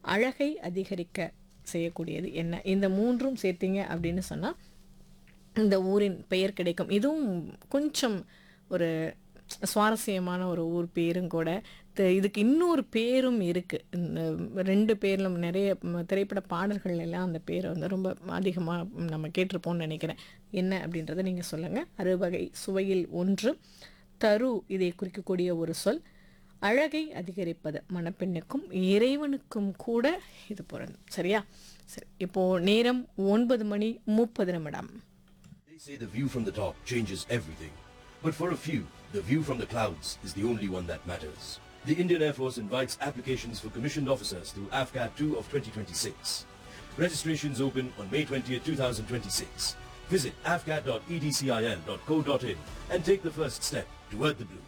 அழகை அதிகரிக்க செய்யக்கூடியது என்ன இந்த மூன்றும் சேர்த்தீங்க அப்படின்னு சொன்னால் இந்த ஊரின் பெயர் கிடைக்கும் இதுவும் கொஞ்சம் ஒரு சுவாரஸ்யமான ஒரு ஊர் பேரும் கூட த- இதுக்கு இன்னொரு பேரும் இருக்குது இந்த ரெண்டு பேரிலும் நிறைய ம், திரைப்பட பாடல்கள் எல்லாம் அந்த பேரை வந்து ரொம்ப அதிகமாக நம்ம கேட்டிருப்போம்னு நினைக்கிறேன் என்ன அப்படின்றத நீங்கள் சொல்லுங்கள் அறுவகை சுவையில் ஒன்று தரு இதை குறிக்கக்கூடிய ஒரு சொல் அழகை அதிகரிப்பது மணப்பெண்ணுக்கும் இறைவனுக்கும் கூட இது பொருந்தும் சரியா சரி இப்போது நேரம் ஒன்பது மணி முப்பது நிமிடம் They say the view from the top changes everything. But for a few, the view from the clouds is the only one that matters. The Indian Air Force invites applications for commissioned officers through AFCAT 2 of 2026. Registrations open on May 20th, 2026. Visit afcat.edcil.co.in and take the first step toward the blue.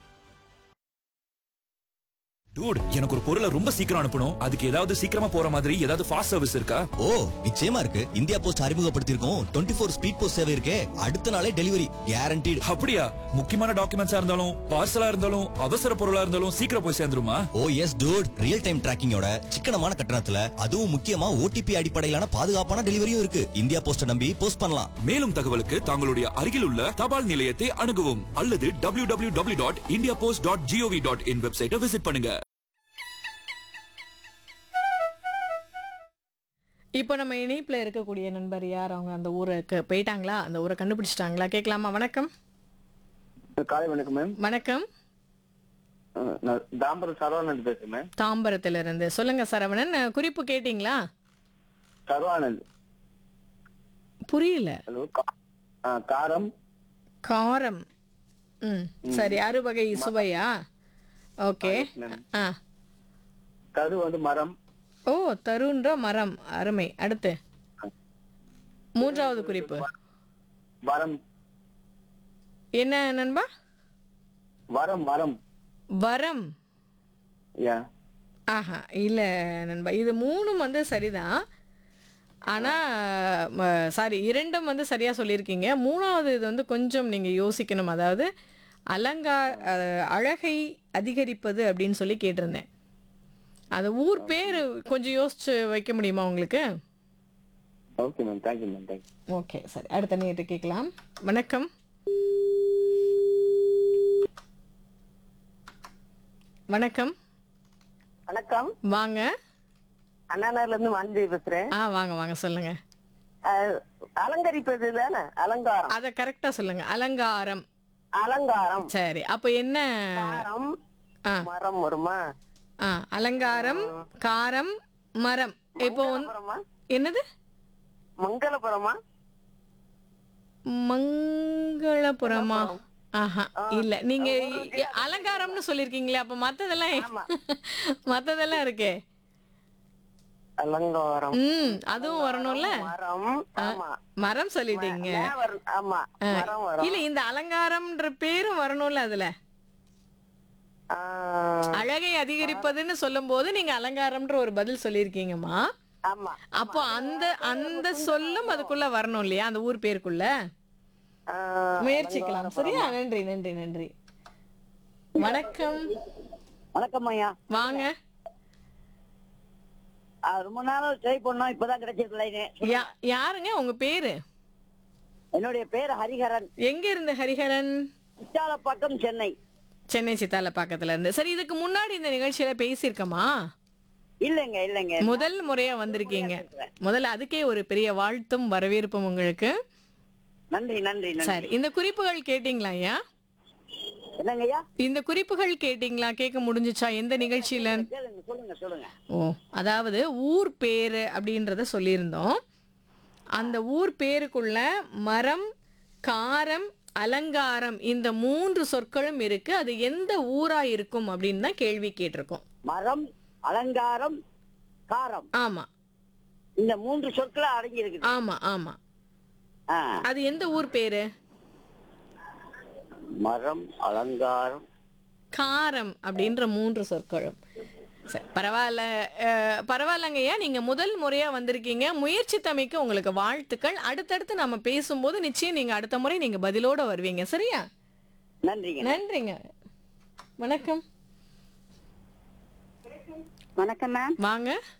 Dude எனக்கு ஒரு பொருளை ரொம்ப சீக்கிரம் அனுப்பணும் அதுக்கு ஏதாவது சீக்கிரமா போற மாதிரி ஏதாவது ஃபாஸ்ட் சர்வீஸ் இருக்கா ஓ நிச்சயமா இருக்கு இந்தியா போஸ்ட் அறிமுகப்படுத்தியிருக்கோம் டுவெண்ட்டி ஃபோர் ஸ்பீட் போஸ்ட் சேவை இருக்கே அடுத்த நாளே டெலிவரி கேரண்டீடு அப்படியா முக்கியமான டாக்குமெண்ட்ஸா இருந்தாலும் பார்சலா இருந்தாலும் அவசர பொருளா இருந்தாலும் சீக்கிரம் போய் சேர்ந்துருமா oh yes dude real time டிராக்கிங்கோட சிக்கனமான கட்டணத்துல அதுவும் முக்கியமா ஓடிபி அடிப்படையிலான பாதுகாப்பான டெலிவரியும் இருக்கு இந்தியா போஸ்ட நம்பி போஸ்ட் பண்ணலாம் மேலும் தகவலுக்கு தங்களுடைய அருகில் உள்ள தபால் நிலையத்தை அணுகவும் அல்லது W W W dot India post dot GOV dot in வெப்சைட்டை விசிட் பண்ணுங்க இப்போ நம்ம இணைப்பில் இருக்கக்கூடிய நண்பர் யார் அவங்க அந்த ஊருக்கு போயிட்டாங்களா அந்த ஊரை கண்டுபிடிச்சிட்டாங்களா கேட்கலாமா வணக்கம் காலை வணக்கம் மேம் வணக்கம் அஹ் நான் தாம்பரம் சரவானந்த் பேசுறேன் மேம் தாம்பரத்திலிருந்து சொல்லுங்க சரவணன் அஹ், குறிப்பு கேட்டிங்களா சரவானந்த் புரியல ஹலோ கா- அஹ் காரம் காரம் ம் சரி அறுவகை சுவையா ஓகே மேம். ஆ கரு வந்து மரம் ஓ தருன்ற மரம் அருமை அடுத்து மூன்றாவது குறிப்பு வரம் என்ன நண்பா வரம் வரம் வரம் யா ஆஹா இல்லை நண்பா இது மூணும் வந்து சரிதான் ஆனால் சாரி இரண்டும் வந்து சரியாக சொல்லியிருக்கீங்க மூணாவது இது வந்து கொஞ்சம் நீங்கள் யோசிக்கணும் அதாவது அலங்கா அஹ், அழகை அதிகரிப்பது அப்படின்னு சொல்லி கேட்டிருந்தேன் அது ஊர் பேர் கொஞ்சம் யோசிச்சு வைக்க முடியுமா உங்களுக்கு okay ma'am thank you ma'am thank you okay சரி அடுத்த நேற்று கேட்கலாம் வணக்கம் வணக்கம் வணக்கம் வாங்க அண்ணாநகர்ல இருந்து வாந்தி பேசுறேன் ஆ வாங்க வாங்க சொல்லுங்க அஹ், அலங்கரிப்பது தானே அலங்காரம் அத கரெக்டா சொல்லுங்க அலங்காரம் அலங்காரம் சரி அப்ப என்ன காரம் ஆ மரம் வருமா ஆ அலங்காரம் காரம் மரம் இப்போ வந்து மங்களபுரமா என்னது மங்களபுரமா மங்களபுரமா ஆஹா இல்ல நீங்க இ- அலங்காரம்னு சொல்லிருக்கீங்களே அப்ப மத்ததெல்லாம் மத்ததெல்லாம் இருக்கே அலங்காரம் ம் அதுவும் வரணும்ல மரம் ஆமா மரம் சொல்லிட்டீங்க ஏன் வரும்? ஆமா ஆ, மரம் வரும் இல்ல இந்த அலங்காரம்ன்ற பேரும் வரணும்ல அதுல ஆஹ், அழகை அதிகரிப்பதுன்னு சொல்லும்போது நீங்க அலங்காரம்ன்ற ஒரு பதில் சொல்லியிருக்கீங்கம்மா ஆமா அப்போ அந்த அந்த சொல்லும் அதுக்குள்ள வரணும் இல்லையா அந்த ஊர் பேருக்குள்ள ஆஹ், முயற்சிக்கலாம் சரியா நன்றி நன்றி நன்றி வணக்கம் வணக்கம் ஐயா வாங்க ஆஹ், ரொம்ப நாள் ட்ரை பண்ணோம் இப்பதான் கிடைச்சிருக்கலைன்னு யா- யாருங்க உங்க பேரு என்னுடைய பேர் ஹரிஹரன் எங்க இருந்து ஹரிஹரன் குற்றாலப்பாக்கம் சென்னை சென்னை சித்தால பக்கத்துல இருந்து சரி இதுக்கு முன்னாடி இந்த நிகழ்ச்சியில பேசியிருக்கமா இல்லைங்க இல்லைங்க முதல் முறையா வந்திருக்கீங்க முதல்ல அதுக்கே ஒரு பெரிய வாழ்த்தும் வரவேற்பும் உங்களுக்கு நன்றி நன்றி நன்றி சரி இந்த குறிப்புகள் கேட்டீங்களா ஐயா என்னங்க ஐயா இந்த குறிப்புகள் கேட்டீங்களா கேட்க முடிஞ்சுச்சா எந்த நிகழ்ச்சியில கேளுங்க சொல்லுங்க சொல்லுங்க ஓ அதாவது ஊர் பேரு அப்படின்றத சொல்லியிருந்தோம் அந்த ஊர் பேருக்குள்ள மரம் காரம் அலங்காரம் இந்த மூன்று சொற்களும் இருக்கு அது எந்த ஊரா இருக்கும் அப்படின்னு தான் கேள்வி கேட்டிருக்கோம் மரம் அலங்காரம் காரம் ஆமா இந்த மூன்று சொற்கள் அடங்கி இருக்குது ஆமா ஆமா ஆ. அது எந்த ஊர் பேரு மரம் அலங்காரம் காரம் அப்படின்ற மூன்று சொற்களும் சரி பரவாயில்ல அஹ், பரவாயில்லங்கய்யா நீங்க முதல் முறையா வந்திருக்கீங்க முயற்சி தமைக்கு உங்களுக்கு வாழ்த்துக்கள் அடுத்தடுத்து நம்ம பேசும்போது நிச்சயம் நீங்க அடுத்த முறை நீங்க பதிலோட வருவீங்க சரியா நன்றிங்க நன்றிங்க வணக்கம் வணக்கம் மேம் வாங்க